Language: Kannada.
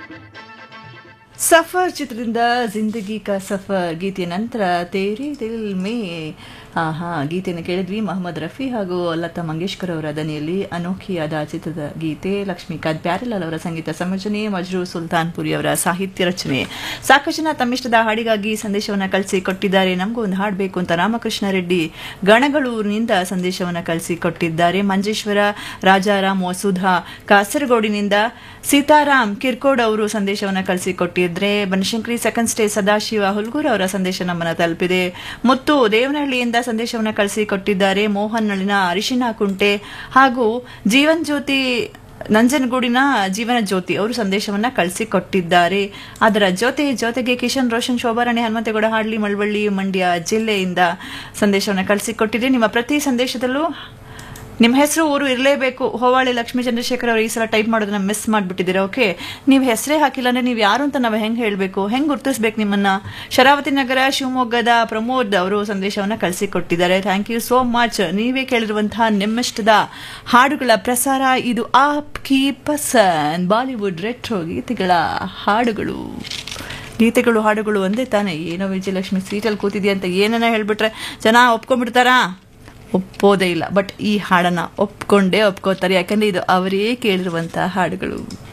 ಸಫರ್ ಚಿತ್ರದಿಂದ ಜಿಂದಗಿ ಕಾ ಸಫರ್ ಗೀತೆಯ ನಂತರ ತೇರಿ ದಿಲ್ ಮೇ ಹಾ ಹಾ ಗೀತೆಯನ್ನು ಕೇಳಿದ್ವಿ ಮೊಹಮ್ಮದ್ ರಫಿ ಹಾಗೂ ಲತಾ ಮಂಗೇಶ್ಕರ್ ಅವರ ದನಿಯಲ್ಲಿ ಅನೋಖಿಯಾದ ಚಿತ್ರದ ಗೀತೆ ಲಕ್ಷ್ಮೀಕಾಂತ್ ಪ್ಯಾರಿಲಾಲ್ ಅವರ ಸಂಗೀತ ಸಂಯೋಜನೆ ಮಜ್ರೂ ಸುಲ್ತಾನ್ಪುರಿ ಅವರ ಸಾಹಿತ್ಯ ರಚನೆ ಸಾಕಷ್ಟು ಜನ ತಮ್ಮಿಷ್ಟದ ಹಾಡಿಗಾಗಿ ಸಂದೇಶವನ್ನ ಕಳಿಸಿ ಕೊಟ್ಟಿದ್ದಾರೆ ನಮಗೂ ಒಂದು ಹಾಡು ಬೇಕು ಅಂತ ರಾಮಕೃಷ್ಣ ರೆಡ್ಡಿ ಗಣಗಳೂರಿನಿಂದ ಸಂದೇಶವನ್ನ ಕಳಿಸಿ ಕೊಟ್ಟಿದ್ದಾರೆ ಮಂಜೇಶ್ವರ ರಾಜಾರಾಮ್ ವಸುಧಾ ಕಾಸರಗೋಡಿನಿಂದ ಸೀತಾರಾಮ್ ಕಿರ್ಕೋಡ್ ಅವರು ಸಂದೇಶವನ್ನ ಕಳಿಸಿ ಕೊಟ್ಟಿದ್ರೆ ಬನಶಂಕರಿ ಸೆಕೆಂಡ್ ಸ್ಟೇ ಸದಾಶಿವ ಹುಲ್ಗೂರ್ ಅವರ ಸಂದೇಶ ನಮ್ಮನ್ನ ತಲುಪಿದೆ ಮುತ್ತು ದೇವನಹಳ್ಳಿಯಿಂದ ಸಂದೇಶವನ್ನ ಕಳಿಸಿ ಕೊಟ್ಟಿದ್ದಾರೆ ಮೋಹನ್ ನಳಿನ ಅರಿಶಿನ ಕುಂಟೆ ಹಾಗೂ ಜೀವನ್ ಜ್ಯೋತಿ ನಂಜನಗೂಡಿನ ಜೀವನ ಜ್ಯೋತಿ ಅವರು ಸಂದೇಶವನ್ನ ಕಳಿಸಿ ಕೊಟ್ಟಿದ್ದಾರೆ ಅದರ ಜೊತೆ ಜೊತೆಗೆ ಕಿಶನ್ ರೋಷನ್ ಶೋಭಾರಾಣಿ ಹನುಮಂತೇಗೌಡ ಹಾಡ್ಲಿ ಮಳವಳ್ಳಿ ಮಂಡ್ಯ ಜಿಲ್ಲೆಯಿಂದ ಸಂದೇಶವನ್ನ ಕಳಿಸಿ ಕೊಟ್ಟಿದೆ ನಿಮ್ಮ ಪ್ರತಿ ಸಂದೇಶದಲ್ಲೂ ನಿಮ್ಮ ಹೆಸರು ಊರು ಇರಲೇಬೇಕು ಹೋವಾಳಿ ಲಕ್ಷ್ಮೀ ಚಂದ್ರಶೇಖರ್ ಅವರು ಈ ಸಲ ಟೈಪ್ ಮಾಡೋದನ್ನ ಮಿಸ್ ಮಾಡ್ಬಿಟ್ಟಿದ್ದೀರಾ ಓಕೆ ನೀವು ಹೆಸರೇ ಹಾಕಿಲ್ಲ ಅಂದ್ರೆ ನೀವು ಯಾರು ಅಂತ ನಾವು ಹೆಂಗೆ ಹೇಳಬೇಕು ಹೆಂಗೆ ಗುರ್ತಿಸ್ಬೇಕು ನಿಮ್ಮನ್ನ ಶರಾವತಿ ನಗರ ಶಿವಮೊಗ್ಗದ ಪ್ರಮೋದ್ ಅವರು ಸಂದೇಶವನ್ನ ಕಳಿಸಿ ಕೊಟ್ಟಿದ್ದಾರೆ ಥ್ಯಾಂಕ್ ಯು ಸೋ ಮಚ್ ನೀವೇ ಕೇಳಿರುವಂತಹ ನಿಮ್ಮಿಷ್ಟದ ಹಾಡುಗಳ ಪ್ರಸಾರ ಇದು ಆಪ್ ಕಿ ಪಸಂದ್ ಬಾಲಿವುಡ್ ರೆಟ್ರೋ ಗೀತೆಗಳ ಹಾಡುಗಳು ಗೀತೆಗಳು ಹಾಡುಗಳು ಒಂದೇ ತಾನೇ ಏನೋ ವಿಜಯಲಕ್ಷ್ಮಿ ಸೀಟಲ್ಲಿ ಕೂತಿದ್ಯಾ ಅಂತ ಏನನ್ನ ಹೇಳ್ಬಿಟ್ರೆ ಜನ ಒಪ್ಕೊಂಡ್ಬಿಡ್ತಾರಾ ಒಪ್ಪೋದೇ ಇಲ್ಲ ಬಟ್ ಈ ಹಾಡನ್ನ ಒಪ್ಕೊಂಡೇ ಒಪ್ಕೋತಾರೆ ಯಾಕಂದ್ರೆ ಇದು ಅವರೇ ಕೇಳಿರುವಂತಹ ಹಾಡುಗಳು